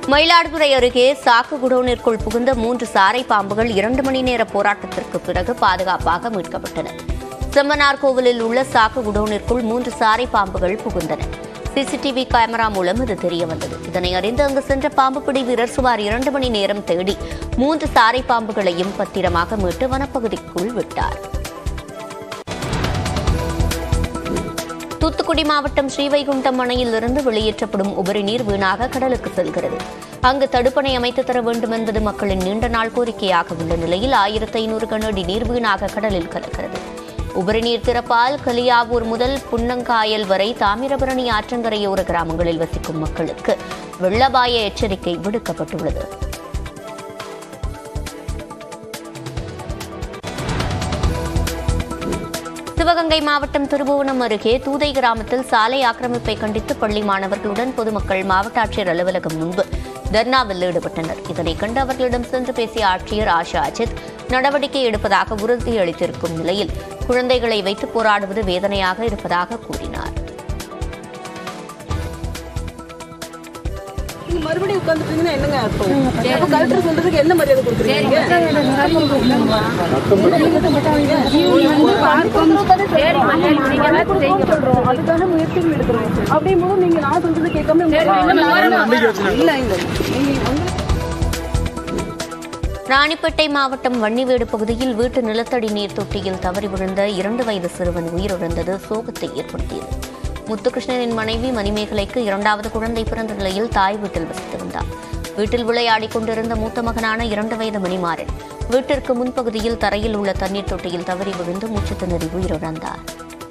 மயிலாடுதுறை அருகே சாக்கு குடோனிற்குள் புகுந்த மூன்று சாரை பாம்புகள் இரண்டு மணி நேர போராட்டத்திற்கு பிறகு பாதுகாப்பாக மீட்கப்பட்டன செம்மனார் கோவிலில் உள்ள சாக்கு குடோனிற்குள் மூன்று சாரை பாம்புகள் புகுந்தன சிசிடிவி கேமரா மூலம் இது தெரியவந்தது இதனை அறிந்து அங்கு சென்ற பாம்பு பிடி வீரர் சுமார் இரண்டு மணி நேரம் தேடி மூன்று சாரை பாம்புகளையும் பத்திரமாக மீட்டு வனப்பகுதிக்குள் விட்டார் தூத்துக்குடி மாவட்டம் ஸ்ரீவைகுண்டம் அணையில் இருந்து வெளியேற்றப்படும் உபரி நீர் வீணாக கடலுக்கு செல்கிறது அங்கு தடுப்பணை அமைத்து தர வேண்டும் என்பது மக்களின் நீண்ட நாள் கோரிக்கையாக உள்ள நிலையில் ஆயிரத்தி ஐநூறு கனஅடி நீர் வீணாக கடலில் கலக்கிறது உபரி நீர் திறப்பால் கலியாவூர் முதல் புன்னங்காயல் வரை தாமிரபரணி ஆற்றங்கரையோர கிராமங்களில் வசிக்கும் மக்களுக்கு வெள்ளபாய எச்சரிக்கை விடுக்கப்பட்டுள்ளது சிவகங்கை மாவட்டம் திருபுவனம் அருகே தூதை கிராமத்தில் சாலை ஆக்கிரமிப்பை கண்டித்து பள்ளி மாணவர்களுடன் பொதுமக்கள் மாவட்ட ஆட்சியர் அலுவலகம் முன்பு தர்ணாவில் ஈடுபட்டனர் இதனை கண்டு அவர்களிடம் சென்று பேசிய ஆட்சியர் ஆஷா அஜித் நடவடிக்கை எடுப்பதாக உறுதியளித்திருக்கும் நிலையில் குழந்தைகளை வைத்து போராடுவது வேதனையாக இருப்பதாக கூறினார் நீங்க மறுபடியும் உட்காந்துட்டீங்கன்னா என்னங்க அர்த்தம் அப்ப கலெக்டர் சொல்றதுக்கு என்ன மரியாதை கொடுக்குறீங்க அதுக்கான முயற்சிகள் எடுக்கிறோம் அப்படியும் போது நீங்க நான் சொல்றது கேட்காம இல்ல இல்ல நீங்க வந்து ராணிப்பேட்டை மாவட்டம் வன்னிவேடு பகுதியில் வீட்டு நிலத்தடி நீர் தொட்டியில் தவறி விழுந்த இரண்டு வயது சிறுவன் உயிரிழந்தது சோகத்தை ஏற்படுத்தியது முத்துகிருஷ்ணனின் மனைவி மணிமேகலைக்கு இரண்டாவது குழந்தை பிறந்த நிலையில் தாய் வீட்டில் வசித்து வந்தார் வீட்டில் விளையாடிக் கொண்டிருந்த மூத்த மகனான இரண்டு வயது மணிமாறன் வீட்டிற்கு முன்பகுதியில் தரையில் உள்ள தண்ணீர் தொட்டியில் தவறி விழுந்து மூச்சு திணறி உயிரிழந்தார்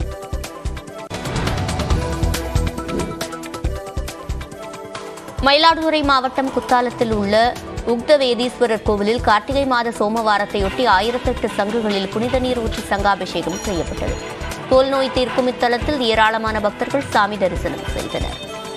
மயிலாடுதுறை மாவட்டம் குத்தாலத்தில் உள்ள உக்தவேதீஸ்வரர் கோவிலில் கார்த்திகை மாத சோமவாரத்தையொட்டி ஆயிரத்தெட்டு சங்குகளில் புனித நீர் ஊற்றி சங்காபிஷேகம் செய்யப்பட்டது தோல் நோய் தீர்க்கும் இத்தலத்தில் ஏராளமான பக்தர்கள் சாமி தரிசனம் செய்தனர்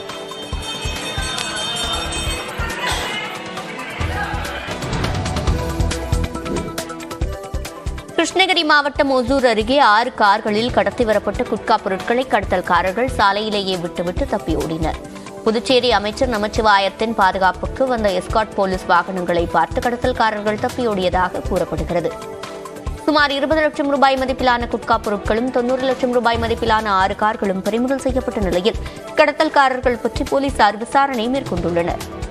கிருஷ்ணகிரி மாவட்டம் ஒசூர் அருகே ஆறு கார்களில் கடத்தி வரப்பட்ட குட்கா பொருட்களை கடத்தல்காரர்கள் சாலையிலேயே விட்டுவிட்டு தப்பி ஓடினர் புதுச்சேரி அமைச்சர் நமச்சிவாயத்தின் பாதுகாப்புக்கு வந்த எஸ்காட் போலீஸ் வாகனங்களை பார்த்து கடத்தல்காரர்கள் தப்பியோடியதாக கூறப்படுகிறது சுமார் இருபது லட்சம் ரூபாய் மதிப்பிலான குட்கா பொருட்களும் தொண்ணூறு லட்சம் ரூபாய் மதிப்பிலான ஆறு கார்களும் பறிமுதல் செய்யப்பட்ட நிலையில் கடத்தல்காரர்கள் பற்றி போலீசார் விசாரணை மேற்கொண்டுள்ளனர்